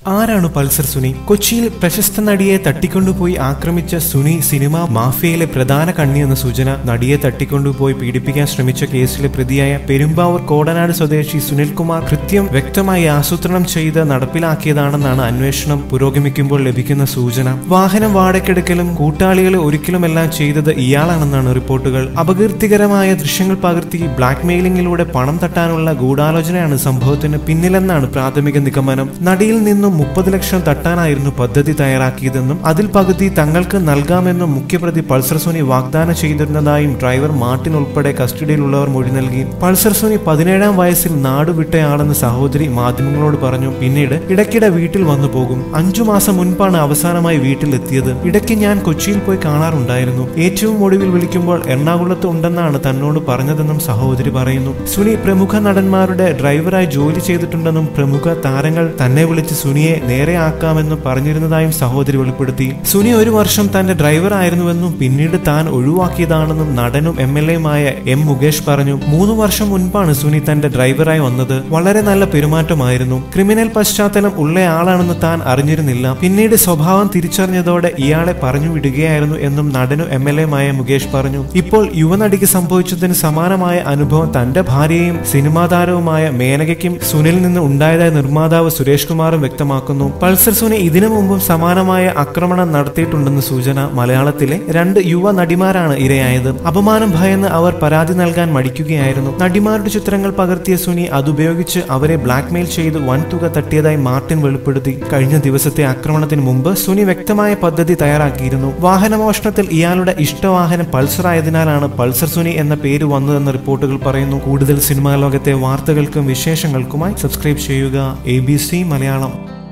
ആരാണ് പൾസർ സുനി കൊച്ചിയിൽ പ്രശസ്ത നടിയെ തട്ടിക്കൊണ്ടുപോയി ആക്രമിച്ച സുനി സിനിമ മാഫിയയിലെ പ്രധാന കണ്ണി എന്ന സൂചന നടിയെ തട്ടിക്കൊണ്ടുപോയി പീഡിപ്പിക്കാൻ ശ്രമിച്ച കേസിലെ പ്രതിയായ പെരുമ്പാവൂർ കോടനാട് സ്വദേശി സുനിൽകുമാർ കൃത്യം വ്യക്തമായി ആസൂത്രണം ചെയ്ത് നടപ്പിലാക്കിയതാണെന്നാണ് അന്വേഷണം പുരോഗമിക്കുമ്പോൾ ലഭിക്കുന്ന സൂചന വാഹനം വാടകയ്ക്കെടുക്കലും കൂട്ടാളികളെ ഒരിക്കലുമെല്ലാം ചെയ്തത് ഇയാളാണെന്നാണ് റിപ്പോർട്ടുകൾ അപകീർത്തികരമായ ദൃശ്യങ്ങൾ പകർത്തി ബ്ലാക്ക് മെയിലിംഗിലൂടെ പണം തട്ടാനുള്ള ഗൂഢാലോചനയാണ് സംഭവത്തിന് പിന്നിലെന്നാണ് പ്രാഥമിക നിഗമനം നടിയിൽ നിന്നും മുപ്പത് ലക്ഷം തട്ടാനായിരുന്നു പദ്ധതി തയ്യാറാക്കിയതെന്നും അതിൽ പകുതി തങ്ങൾക്ക് നൽകാമെന്നും മുഖ്യപ്രതി പൾസർ സോനി വാഗ്ദാനം ചെയ്തിരുന്നതായും ഡ്രൈവർ മാർട്ടിൻ ഉൾപ്പെടെ കസ്റ്റഡിയിലുള്ളവർ മൊഴി നൽകി പൾസർ സോനി പതിനേഴാം വയസ്സിൽ നാടുവിട്ടയാളെന്ന് സഹോദരി മാധ്യമങ്ങളോട് പറഞ്ഞു പിന്നീട് ഇടയ്ക്കിടെ വീട്ടിൽ വന്നു പോകും അഞ്ചു മാസം മുൻപാണ് അവസാനമായി വീട്ടിലെത്തിയത് ഇടയ്ക്ക് ഞാൻ കൊച്ചിയിൽ പോയി കാണാറുണ്ടായിരുന്നു ഏറ്റവും ഒടുവിൽ വിളിക്കുമ്പോൾ എറണാകുളത്ത് ഉണ്ടെന്നാണ് തന്നോട് പറഞ്ഞതെന്നും സഹോദരി പറയുന്നു സുനി പ്രമുഖ നടന്മാരുടെ ഡ്രൈവറായി ജോലി ചെയ്തിട്ടുണ്ടെന്നും പ്രമുഖ താരങ്ങൾ തന്നെ വിളിച്ച് സുനിയെ നേരെ ആക്കാമെന്നും പറഞ്ഞിരുന്നതായും സഹോദരി വെളിപ്പെടുത്തി സുനി ഒരു വർഷം തന്റെ ഡ്രൈവർ ആയിരുന്നുവെന്നും പിന്നീട് താൻ ഒഴിവാക്കിയതാണെന്നും നടനും എം എൽ എയുമായ എം മുകേഷ് പറഞ്ഞു മൂന്ന് വർഷം മുൻപാണ് സുനി തന്റെ ഡ്രൈവറായി വന്നത് വളരെ നല്ല പെരുമാറ്റമായിരുന്നു ക്രിമിനൽ പശ്ചാത്തലം ഉള്ളയാളാണെന്ന് താൻ അറിഞ്ഞിരുന്നില്ല പിന്നീട് സ്വഭാവം തിരിച്ചറിഞ്ഞതോടെ ഇയാളെ പറഞ്ഞു വിടുകയായിരുന്നു എന്നും നടനും എം എൽ എയുമായ മുകേഷ് പറഞ്ഞു ഇപ്പോൾ യുവനടിക്ക് സംഭവിച്ചതിന് സമാനമായ അനുഭവം തന്റെ ഭാര്യയും സിനിമാ താരവുമായ മേനകയ്ക്കും സുനിൽ നിന്ന് ഉണ്ടായതായി നിർമ്മാതാവ് സുരേഷ് കുമാറും വ്യക്തമാക്കുന്നു പൾസർ സുനി ഇതിനു മുമ്പും സമാനമായ ആക്രമണം നടത്തിയിട്ടുണ്ടെന്ന് സൂചന മലയാളത്തിലെ രണ്ട് യുവ നടിമാരാണ് ഇരയായത് അപമാനം ഭയന്ന് അവർ പരാതി നൽകാൻ മടിക്കുകയായിരുന്നു നടിമാരുടെ ചിത്രങ്ങൾ പകർത്തിയ സുനി അതുപയോഗിച്ച് അവരെ ബ്ലാക്ക്മെയിൽ ചെയ്ത് വൻ തുക തട്ടിയതായി മാർട്ടിൻ വെളിപ്പെടുത്തി കഴിഞ്ഞ ദിവസത്തെ ആക്രമണത്തിന് മുമ്പ് സുനി വ്യക്തമായ പദ്ധതി തയ്യാറാക്കിയിരുന്നു വാഹനമോഷണത്തിൽ ഇയാളുടെ ഇഷ്ടവാഹനം പൾസർ ആയതിനാലാണ് പൾസർ സുനി എന്ന പേര് വന്നതെന്ന് റിപ്പോർട്ടുകൾ പറയുന്നു കൂടുതൽ സിനിമാ ലോകത്തെ വാർത്തകൾക്കും വിശേഷങ്ങൾക്കുമായി സബ്സ്ക്രൈബ് ചെയ്യുക എ ബി സി മലയാളം